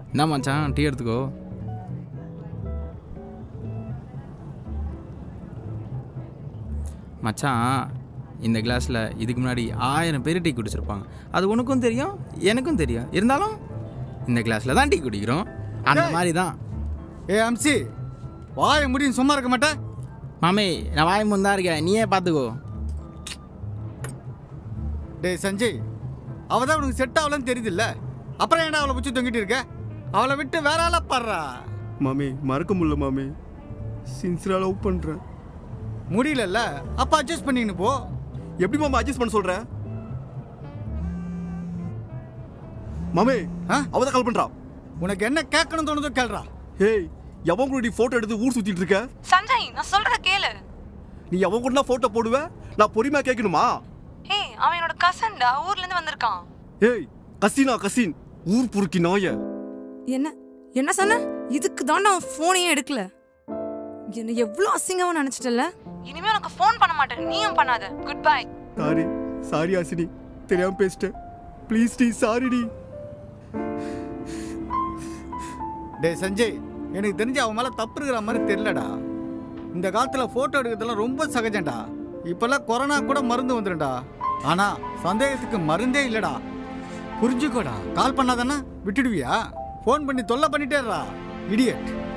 என்ன மச்சான் டீ எடுத்துக்கோ மச்சான் இந்த கிளாஸில் இதுக்கு முன்னாடி ஆயிரம் பேர் டீ குடிச்சிருப்பாங்க அது உனக்கும் தெரியும் எனக்கும் தெரியும் இருந்தாலும் இந்த கிளாஸில் தான் டீ குடிக்கிறோம் அந்த டேய். மாதிரி தான் ஏ அம்சி வாய முடியும் சும்மா இருக்க மாட்டேன் மாமே நான் வாய் முன் தான் இருக்கேன் நீயே பார்த்துக்கோ டேய் சஞ்சய் அவ தான் உனக்கு செட் ஆகலன்னு தெரியுதுல்ல அப்புறம் ஏன்டா அவளை பிடிச்சி தொங்கிட்டு இருக்க அவளை விட்டு வேற ஆளா பாடுறா மாமி மறக்க முடியல மாமி சின்சியராக லவ் பண்ணுறேன் முடியலல்ல அப்ப அட்ஜஸ்ட் பண்ணின்னு போ எப்படி மாமா அட்ஜஸ்ட் பண்ண சொல்ற மாமே ஆ? அவ தான் கால் பண்றா உனக்கு என்ன கேட்கணும் தோணுதோ கேள்றா ஹேய் எவன் கூட நீ போட்டோ எடுத்து ஊர் சுத்திட்டு இருக்க சஞ்சய் நான் சொல்றத கேளு நீ எவன் கூட போட்டோ போடுவ நான் பொறுமையா கேட்கணுமா ஹே அவன் என்னோட கசன்டா ஊர்ல இருந்து வந்திருக்கான் ஏய் கசினா கசின் ஊர் புருக்கி நாய என்ன என்ன சொன்ன இதுக்கு தான் நான் ஃபோனையே எடுக்கல என்ன எவ்வளோ அசிங்கமா நினைச்சிட்டல இனிமே உனக்கு ஃபோன் பண்ண மாட்டேன் நீயும் பண்ணாத குட் பை சாரி சாரி ஆசினி தெரியாம பேசிட்டேன் ப்ளீஸ் டி சாரி டி டேய் சஞ்சய் எனக்கு தெரிஞ்சு அவன் மேல தப்பு இருக்கிற மாதிரி தெரியலடா இந்த காலத்துல போட்டோ எடுக்கிறதெல்லாம் ரொம்ப சகஜம்டா இப்பெல்லாம் கொரோனா கூட மருந்து வந்துடும்டா ஆனா சந்தேகத்துக்கு மருந்தே இல்லடா புரிஞ்சுக்கோடா கால் பண்ணாதானே விட்டுடுவியா ஃபோன் பண்ணி தொல்லை பண்ணிட்டேறா இடியட்